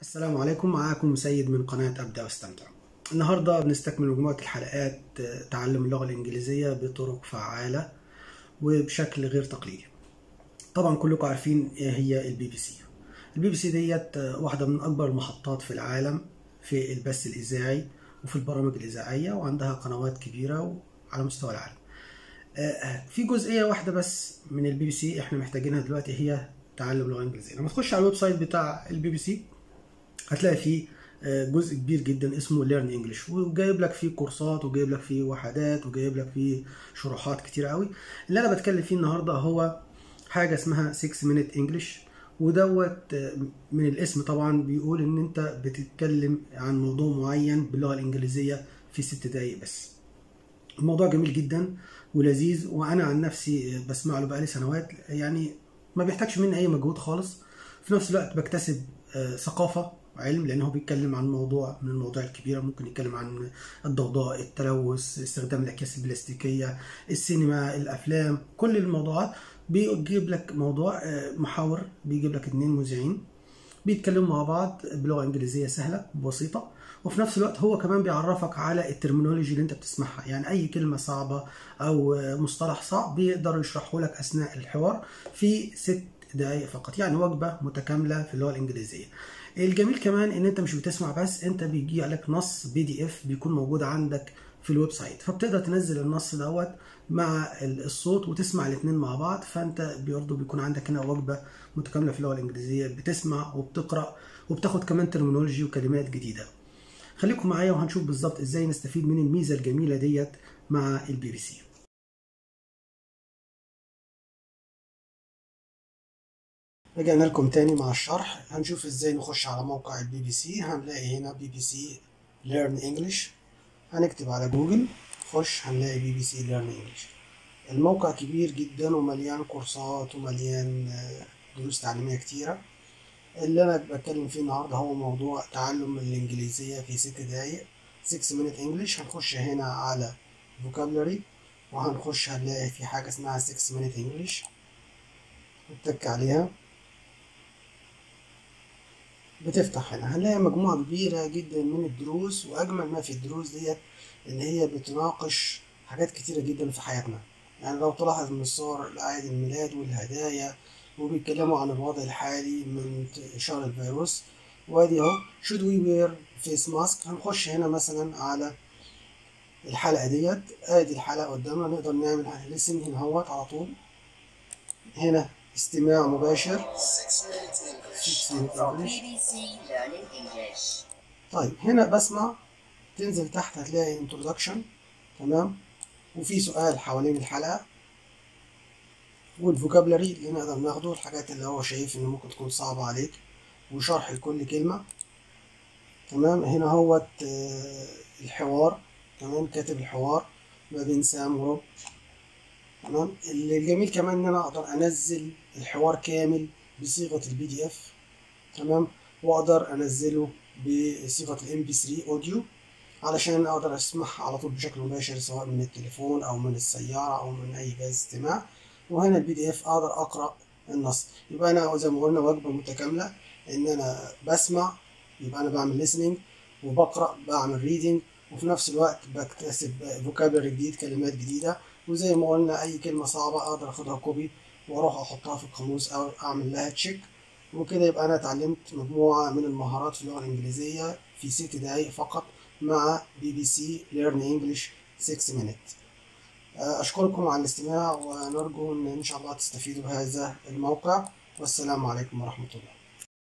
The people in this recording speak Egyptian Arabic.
السلام عليكم معاكم سيد من قناة أبدأ واستمتع النهاردة بنستكمل مجموعة الحلقات تعلم اللغة الإنجليزية بطرق فعالة وبشكل غير تقليدي طبعا كلكم عارفين إيه هي البي بي سي البي بي سي ديت واحدة من أكبر المحطات في العالم في البث الإذاعي وفي البرامج الإذاعية وعندها قنوات كبيرة على مستوى العالم في جزئية واحدة بس من البي بي سي احنا محتاجينها دلوقتي هي تعلم لغة إنجليزية لما تخش على الويب سايت بتاع البي بي سي هتلاقي فيه جزء كبير جدا اسمه ليرن انجلش وجايب لك فيه كورسات وجايب لك فيه وحدات وجايب لك فيه شروحات كتير قوي اللي انا بتكلم فيه النهارده هو حاجه اسمها 6 مينيت انجلش ودوت من الاسم طبعا بيقول ان انت بتتكلم عن موضوع معين باللغه الانجليزيه في ست دقايق بس الموضوع جميل جدا ولذيذ وانا عن نفسي بسمع له بقالي سنوات يعني ما بيحتاجش مني اي مجهود خالص في نفس الوقت بكتسب ثقافه علم لانه بيتكلم عن موضوع من المواضيع الكبيره ممكن يتكلم عن الضوضاء التلوث استخدام الاكياس البلاستيكيه السينما الافلام كل الموضوعات بيجيب لك موضوع محاور بيجيب لك اتنين مذيعين بيتكلموا مع بعض بلغه انجليزيه سهله بسيطه وفي نفس الوقت هو كمان بيعرفك على الترمينولوجي اللي انت بتسمعها يعني اي كلمه صعبه او مصطلح صعب بيقدر يشرحه لك اثناء الحوار في ست دقائق فقط يعني وجبه متكامله في اللغه الانجليزيه الجميل كمان ان انت مش بتسمع بس انت بيجي لك نص بي دي اف بيكون موجود عندك في الويب سايت فبتقدر تنزل النص دوت مع الصوت وتسمع الاثنين مع بعض فانت برضه بيكون عندك هنا وجبه متكامله في اللغه الانجليزيه بتسمع وبتقرا وبتاخد كمان ترمينولوجي وكلمات جديده خليكم معايا وهنشوف بالظبط ازاي نستفيد من الميزه الجميله ديت مع البي بي سي رجعنا لكم تاني مع الشرح هنشوف ازاي نخش على موقع البي بي سي هنلاقي هنا بي بي سي ليرن انجلش هنكتب على جوجل خش هنلاقي بي بي سي ليرن انجلش الموقع كبير جدا ومليان كورسات ومليان دروس تعليمية كتيرة اللي انا بتكلم فيه النهاردة هو موضوع تعلم الانجليزية في ست دقايق 6 minute انجلش هنخش هنا على vocabulary وهنخش هنلاقي في حاجة اسمها 6 minute انجلش نتك عليها بتفتح هنا هنلاقي مجموعة كبيرة جدا من الدروس وأجمل ما في الدروس ديت إن هي بتناقش حاجات كتيرة جدا في حياتنا يعني لو تلاحظ من الصور الأعياد الميلاد والهدايا وبيتكلموا عن الوضع الحالي من انتشار الفيروس وادي اهو should we wear face mask هنخش هنا مثلا على الحلقة ديت ادي الحلقة قدامنا نقدر نعمل listen هنا اهوت على طول هنا استماع مباشر طيب هنا بسمع تنزل تحت هتلاقي introduction تمام وفي سؤال حوالين الحلقة والفوكابلري اللي نقدر ناخده الحاجات اللي هو شايف ان ممكن تكون صعبة عليك وشرح لكل كلمة تمام هنا هوت الحوار كمان كاتب الحوار ما بين سام وروب تمام الجميل كمان ان انا اقدر انزل الحوار كامل بصيغه البي دي اف تمام واقدر انزله بصيغه الام بي 3 اوديو علشان اقدر اسمعها على طول بشكل مباشر سواء من التليفون او من السياره او من اي جهاز استماع وهنا البي دي اف اقدر اقرا النص يبقى انا زي ما قلنا وجبه متكامله ان انا بسمع يبقى انا بعمل listening وبقرا بعمل reading وفي نفس الوقت بكتسب فوكابلري جديد كلمات جديده وزي ما قلنا اي كلمه صعبه اقدر اخدها كوبي واروح احطها في القاموس او اعمل لها تشيك وكده يبقى انا اتعلمت مجموعه من المهارات في اللغه الانجليزيه في ست دقايق فقط مع بي بي سي ليرن انجلش 6 مينت اشكركم على الاستماع ونرجو ان ان شاء الله تستفيدوا بهذا الموقع والسلام عليكم ورحمه الله